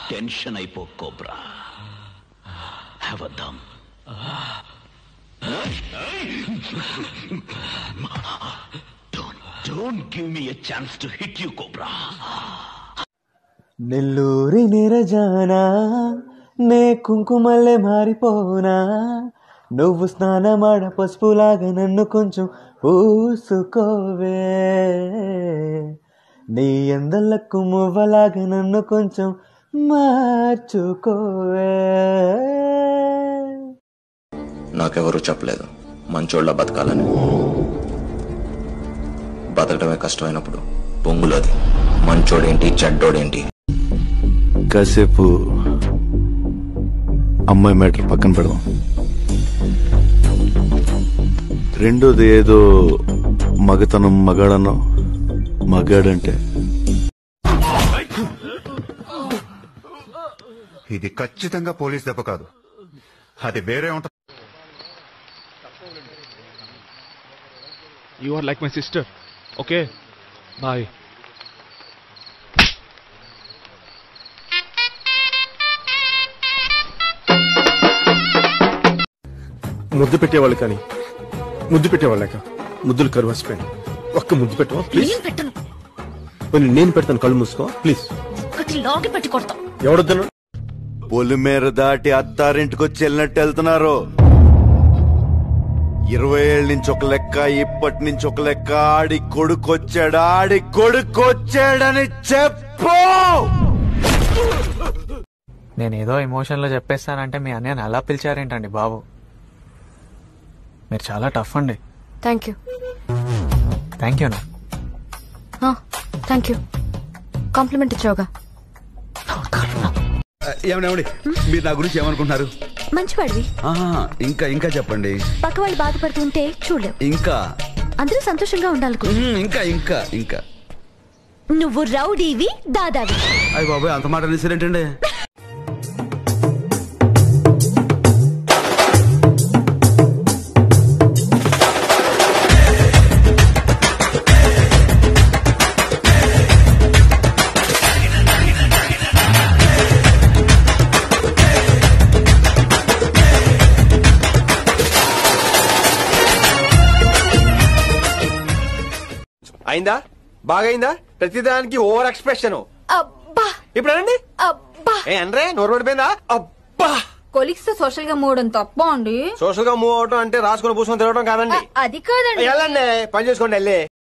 Tension అయిపో cobra have a dumb don't give me a chance to hit you cobra నెల్లూరి నిరజానా నే కుంకుమల్లే మారిపోనా నువ్వు స్నానమాడ పసుపులాగా నన్ను కొంచెం పూసుకోవే నీ ఎందలకు మువ్వలాగా నన్ను కొంచెం మార్చుకోవే నాకెవరూ చెప్పలేదు మంచోళ్ళ బతకాలని బతకడమే కష్టమైనప్పుడు పొంగులది మంచోడేంటి చెడ్డోడేంటి కాసేపు అమ్మాయి మ్యాటర్ పక్కన పెడదాం రెండోది ఏదో మగతనం మగాడనో మగాడంటే ఇది ఖచ్చితంగా పోలీస్ దెబ్బ కాదు అది వేరే ఉంటుంది You are like my sister. Okay? Bye. ముద్దు పెట్టేవాళ్ళు కానీ ముద్దు పెట్టేవాళ్ళక ముద్దులు కరువసిపోయాను ఒక్క ముద్దు పెట్టవా ప్లీజ్ నేను పెట్టను పోనీ నేను పెడతాను కళ్ళు మూసుకో ప్లీజ్ ఒకటి లాగి పెట్టి కొడతా ఎవడొద్దను పొలిమేర దాటి అత్తారింటికి వచ్చి వెళ్ళినట్టు వెళ్తున్నారు ఇరవై ఏళ్ళ నుంచి ఒక లెక్క ఇప్పటి నుంచి ఒక లెక్క ఆడి కొడుకొచ్చాడు ఆడి కొడుకొచ్చాడని చెప్పు నేనేదో ఎమోషన్లో చెప్పేస్తానంటే మీ అన్నయ్యని అలా పిలిచారేంటండి బాబు మీరు చాలా టఫ్ అండి thank you thank you thank you compliment ఇచ్చావుగా ఏమండి మీరు నా గురించి ఏమనుకుంటున్నారు మంచివాడివి ఆహా, ఇంకా ఇంకా చెప్పండి పక్క వాళ్ళు బాధపడుతుంటే చూడలేవు ఇంకా అందరూ సంతోషంగా ఉండాలి ఉమ్, ఇంకా ఇంకా ఇంకా నువ్వు రౌడీవి దాదావి అయ్యి బాబాయ్ అంత మాట అనేసారేంటండి అయిందా బాగైందా ప్రతిదానికి ఓవర్ ఎక్స్ప్రెషన్ అబ్బా ఇప్పుడు అనండి అబ్బా ఏ అనరే నోరు పడిపోయిందా అబ్బా కొలిక్స్ తో సోషల్ గా మూవడం తప్ప అండి సోషల్ గా మూవ్ అవటం అంటే రాసుకొని పూసుకొని తిరగడం కాదండి అది కాదండి వెళ్ళండి పని చేసుకోండి వెళ్ళి